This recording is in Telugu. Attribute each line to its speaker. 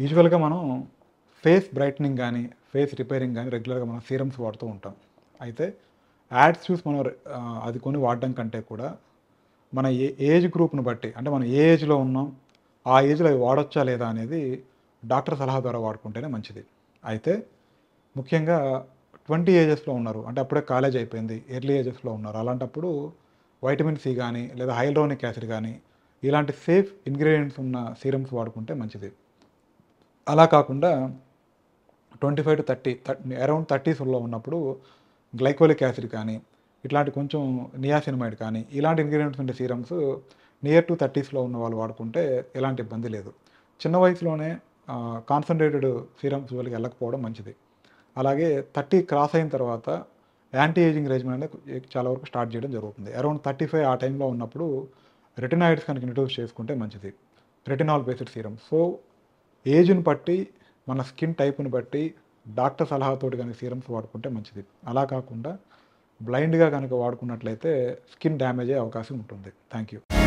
Speaker 1: యూజువల్గా మనం ఫేస్ బ్రైట్నింగ్ కానీ ఫేస్ రిపేరింగ్ కానీ రెగ్యులర్గా మనం సీరమ్స్ వాడుతూ ఉంటాం అయితే యాడ్స్ చూసి మనం ఆ, అది కొని వాడడం కంటే కూడా మన ఏ ఏజ్ గ్రూప్ను బట్టి అంటే మనం ఏ ఏజ్లో ఉన్నాం ఆ ఏజ్లో అవి వాడొచ్చా లేదా అనేది డాక్టర్ సలహా ద్వారా వాడుకుంటేనే మంచిది అయితే ముఖ్యంగా ట్వంటీ ఏజెస్లో ఉన్నారు అంటే అప్పుడే కాలేజ్ అయిపోయింది ఎర్లీ ఏజెస్లో ఉన్నారు అలాంటప్పుడు వైటమిన్ సి కానీ లేదా హైల్రోనిక్ యాసిడ్ కానీ ఇలాంటి సేఫ్ ఇంగ్రీడియంట్స్ ఉన్న సీరమ్స్ వాడుకుంటే మంచిది అలా కాకుండా twenty five to thirty around థర్టీస్లో ఉన్నప్పుడు గ్లైకోలిక్ యాసిడ్ కానీ ఇట్లాంటి కొంచెం నియాసినమైడ్ కానీ ఇలాంటి ఇంగ్రీడియంట్స్ ఉండే సీరమ్స్ నియర్ టు థర్టీస్లో ఉన్న వాళ్ళు వాడుకుంటే ఎలాంటి ఇబ్బంది లేదు చిన్న వయసులోనే కాన్సన్ట్రేటెడ్ సీరమ్స్ వాళ్ళకి వెళ్ళకపోవడం మంచిది అలాగే థర్టీ క్రాస్ అయిన తర్వాత యాంటీ ఏజింగ్ రెజిమెన్ అనేది చాలా వరకు స్టార్ట్ చేయడం జరుగుతుంది అరౌండ్ థర్టీ ఫైవ్ ఆ టైంలో ఉన్నప్పుడు రెటినాయిడ్స్ కనుక ఇంట్రడ్యూస్ చేసుకుంటే మంచిది రెటినాల్ బేస్డ్ సీరం సో ఏజ్ని బట్టి మన స్కిన్ టైప్ని బట్టి డాక్టర్ సలహాతోటి కనుక సీరమ్స్ వాడుకుంటే మంచిది అలా కాకుండా బ్లైండ్గా కనుక వాడుకున్నట్లయితే స్కిన్ డ్యామేజ్ అయ్యే అవకాశం ఉంటుంది థ్యాంక్ యూ